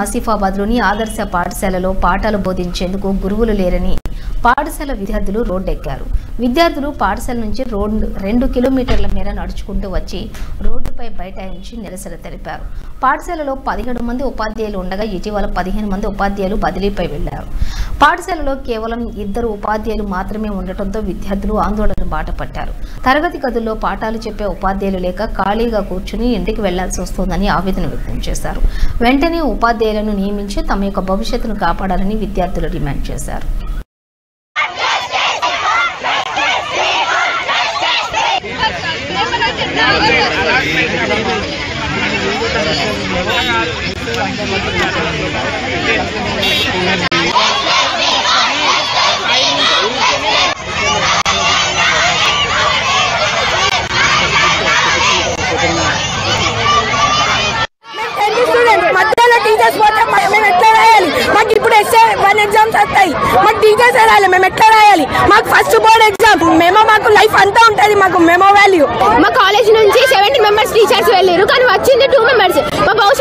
ఆసిఫాబాద్లోని ఆదర్శ పాఠశాలలో పాఠాలు బోధించేందుకు గురువులు లేరని పాఠశాల విద్యార్థులు రోడ్డెక్కారు విద్యార్థులు పాఠశాల నుంచి రోడ్డు రెండు కిలోమీటర్ల మేర నడుచుకుంటూ వచ్చి రోడ్డుపై బైఠాయించి నిరసన తెలిపారు పాఠశాలలో పదిహేడు మంది ఉపాధ్యాయులు ఉండగా ఇటీవల పదిహేను మంది ఉపాధ్యాయులు బదిలీపై వెళ్లారు పాఠశాలలో కేవలం ఇద్దరు ఉపాధ్యాయులు మాత్రమే ఉండటంతో విద్యార్థులు ఆందోళన బాట పట్టారు తరగతి గదుల్లో పాఠాలు చెప్పే ఉపాధ్యాయులు లేక ఖాళీగా కూర్చుని ఇంటికి వెళ్లాల్సి వస్తోందని ఆవేదన వ్యక్తం చేశారు వెంటనే ఉపాధ్యాయులను నియమించి తమ యొక్క భవిష్యత్తును కాపాడాలని విద్యార్థులు డిమాండ్ చేశారు టెన్త్ స్టూడెంట్ మధ్యలో టీచర్స్ పోతే మ- మేము ఎట్లా రాయాలి మాకు ఇప్పుడు ఎస్ఏ వన్ ఎగ్జామ్స్ వస్తాయి మాకు టీచర్స్ రాయాలి మేము ఎట్లా రాయాలి మాకు ఫస్ట్ బోర్డ్ ఎగ్జామ్ మేము మాకు లైఫ్ అంతా ఉంటుంది మాకు మెమో వాల్యూ మా కాలేజ్ నుంచి సెవెంటీ మెంబర్స్ టీచర్స్ వెళ్ళారు కానీ వచ్చింది టూ మెంబర్స్ మా భవిష్యత్తు